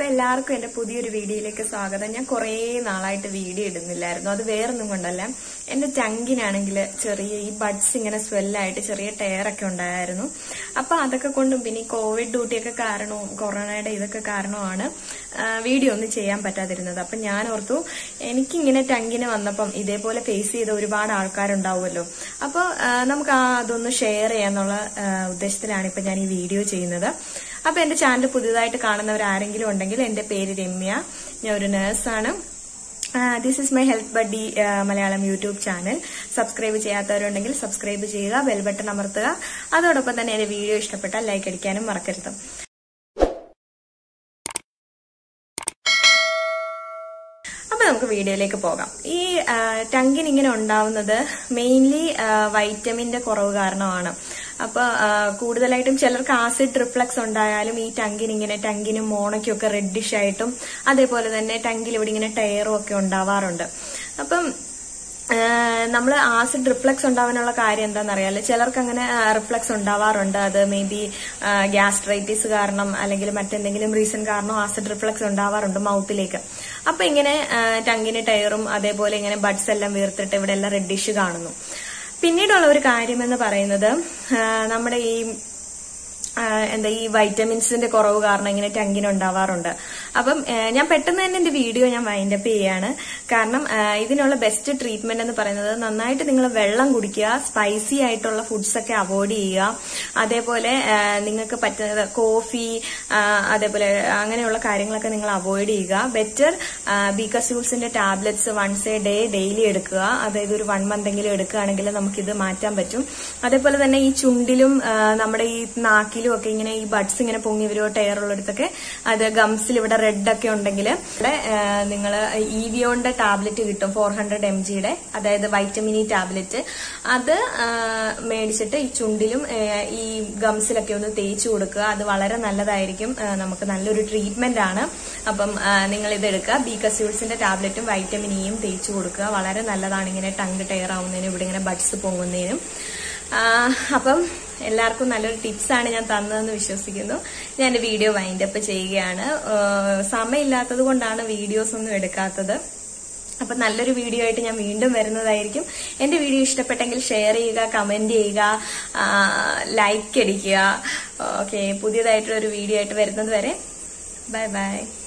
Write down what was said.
എല്ലാവർക്കും എന്റെ പുതിയൊരു വീഡിയോയിലേക്ക് സ്വാഗതം ഞാൻ കുറേ നാളായിട്ട് വീഡിയോ ഇടുന്നില്ലായിരുന്നു അത് വേറൊന്നും കൊണ്ടല്ല എന്റെ ചങ്കിനാണെങ്കിൽ ചെറിയ ഈ ബഡ്സ് ഇങ്ങനെ സ്വെല്ലായിട്ട് ചെറിയ ടയറൊക്കെ ഉണ്ടായിരുന്നു അപ്പൊ അതൊക്കെ കൊണ്ടും പിന്നെ ഈ കോവിഡ് ഡ്യൂട്ടിയൊക്കെ കാരണവും കൊറോണയുടെ ഇതൊക്കെ കാരണമാണ് ആ, വീഡിയോ ഒന്നും ചെയ്യാൻ പറ്റാതിരുന്നത് അപ്പൊ ഞാൻ ഓർത്തു എനിക്കിങ്ങനെ ടങ്കിന് വന്നപ്പം ഇതേപോലെ ഫേസ് ചെയ്ത ഒരുപാട് ആൾക്കാരുണ്ടാവുമല്ലോ അപ്പൊ ആ, നമുക്ക് ആ അതൊന്ന് ഷെയർ ചെയ്യാന്നുള്ള ആ, ഉദ്ദേശത്തിലാണ് ഇപ്പൊ ഞാൻ ഈ വീഡിയോ ചെയ്യുന്നത് അപ്പൊ എന്റെ ചാനൽ പുതിയതായിട്ട് കാണുന്നവർ ആരെങ്കിലും ഉണ്ടെങ്കിൽ എന്റെ പേര് രമ്യ ഞാൻ ഒരു നേഴ്സാണ് this is my health buddy Malayalam YouTube channel subscribe ചെയ്യാത്തവരുണ്ടെങ്കിൽ സബ്സ്ക്രൈബ് ചെയ്യുക ബെൽ ബട്ടൺ അമർത്തുക അതോടൊപ്പം തന്നെ എന്റെ വീഡിയോ ഇഷ്ടപ്പെട്ടാൽ ലൈക്ക് അടിക്കാനും മറക്കരുത് അപ്പൊ നമുക്ക് വീഡിയോയിലേക്ക് പോകാം ഈ ടങ്കിന് ഇങ്ങനെ ഉണ്ടാവുന്നത് മെയിൻലി വൈറ്റമിന്റെ കുറവ് കാരണമാണ് അപ്പൊ ആ, കൂടുതലായിട്ടും ചിലർക്ക് ആസിഡ് റിഫ്ലക്സ് ഉണ്ടായാലും ഈ ടങ്കിന് ഇങ്ങനെ ടങ്കിനും മോണയ്ക്കും ഒക്കെ റെഡിഷ് ആയിട്ടും അതേപോലെ തന്നെ ടങ്കിൽ ഇവിടെ ഇങ്ങനെ ടയറും ഒക്കെ ഉണ്ടാവാറുണ്ട് അപ്പം നമ്മൾ ആസിഡ് റിഫ്ലക്സ് ഉണ്ടാവാനുള്ള കാര്യം എന്താണെന്നറിയാലോ ചിലർക്ക് അങ്ങനെ റിഫ്ലക്സ് ഉണ്ടാവാറുണ്ട് അത് മേ ബി ഗ്യാസ്ട്രൈറ്റിസ് കാരണം അല്ലെങ്കിൽ മറ്റെന്തെങ്കിലും റീസൺ കാരണം ആസിഡ് റിഫ്ലക്സ് ഉണ്ടാവാറുണ്ട് മൗത്തിലേക്ക് അപ്പൊ ഇങ്ങനെ ടങ്ങിന് ടയറും അതേപോലെ ഇങ്ങനെ ബഡ്സ് എല്ലാം വീർത്തിട്ട് ഇവിടെ എല്ലാം റെഡിഷ് കാണുന്നു പിന്നീടുള്ള ഒരു കാര്യം എന്ന് പറയുന്നത് ആ, നമ്മുടെ ഈ ആ, എന്താ ഈ വൈറ്റമിൻസിന്റെ കുറവ് കാരണം ഇങ്ങനെ ടങ്കിന് ഉണ്ടാവാറുണ്ട് അപ്പം ആ, ഞാൻ പെട്ടെന്ന് തന്നെ എന്റെ വീഡിയോ ഞാൻ വൈൻഡപ്പ് ചെയ്യാണ് കാരണം ആ, ഇതിനുള്ള ബെസ്റ്റ് ട്രീറ്റ്മെന്റ് എന്ന് പറയുന്നത് നന്നായിട്ട് നിങ്ങൾ വെള്ളം കുടിക്കുക സ്പൈസി ആയിട്ടുള്ള ഫുഡ്സ് ഒക്കെ അവോയ്ഡ് ചെയ്യുക അതേപോലെ ആ, നിങ്ങൾക്ക് പറ്റുന്നത് കോഫി ആ, അതേപോലെ അങ്ങനെയുള്ള കാര്യങ്ങളൊക്കെ നിങ്ങൾ അവോയ്ഡ് ചെയ്യുക ബെറ്റർ ബീക്കസ്യൂൾസിന്റെ tablets once a day daily എടുക്കുക അതായത് ഒരു വൺ മന്ത് എങ്കിലും എടുക്കുകയാണെങ്കിൽ നമുക്കിത് മാറ്റാൻ പറ്റും അതേപോലെ തന്നെ ഈ ചുണ്ടിലും ആ, നമ്മുടെ ഈ നാക്കിലും ഒക്കെ ഇങ്ങനെ ഈ ബഡ്സ് ഇങ്ങനെ പൊങ്ങി വരുമോ ടയർ ഉള്ളിടത്തൊക്കെ അത് ഗംസിൽ ഇവിടെ റെഡ് ഒക്കെ ഉണ്ടെങ്കിൽ ഇവിടെ നിങ്ങൾ ഇവിയോന്റെ ടാബ്ലറ്റ് കിട്ടും ഫോർ ഹൺഡ്രഡ് എം ജിയുടെ അതായത് വൈറ്റമിൻ ഇ ടാബ്ലറ്റ് അത് ആ, മേടിച്ചിട്ട് ഈ ചുണ്ടിലും ആ, ഈ ഗംസിലൊക്കെ ഒന്ന് തേച്ച് കൊടുക്കുക അത് വളരെ നല്ലതായിരിക്കും ആ, നമുക്ക് നല്ലൊരു ട്രീറ്റ്മെന്റ് ആണ് അപ്പം നിങ്ങൾ ഇത് എടുക്കുക ബീക്കസ്യൂൾസിന്റെ ടാബ്ലറ്റും വൈറ്റമിൻ ഇയും തേച്ച് കൊടുക്കുക വളരെ നല്ലതാണ് ഇങ്ങനെ ടങ്ക് ടയർ ആവുന്നതിനും ഇവിടെ ഇങ്ങനെ ബഡ്സ് പൊങ്ങുന്നതിനും ആ, അപ്പം എല്ലാവർക്കും നല്ലൊരു ടിപ്സാണ് ഞാൻ തന്നതെന്ന് വിശ്വസിക്കുന്നു ഞാൻ എന്റെ വീഡിയോ വൈൻഡപ്പ് ചെയ്യുകയാണ് ആ, സമയമില്ലാത്തത് കൊണ്ടാണ് വീഡിയോസ് ഒന്നും എടുക്കാത്തത് അപ്പൊ നല്ലൊരു വീഡിയോ ആയിട്ട് ഞാൻ വീണ്ടും വരുന്നതായിരിക്കും എന്റെ വീഡിയോ ഇഷ്ടപ്പെട്ടെങ്കിൽ ഷെയർ ചെയ്യുക കമന്റ് ചെയ്യുക ലൈക്ക് അടിക്കുക ഓക്കെ പുതിയതായിട്ടുള്ള ഒരു വീഡിയോ ആയിട്ട് വരുന്നത് വരെ ബൈ ബൈ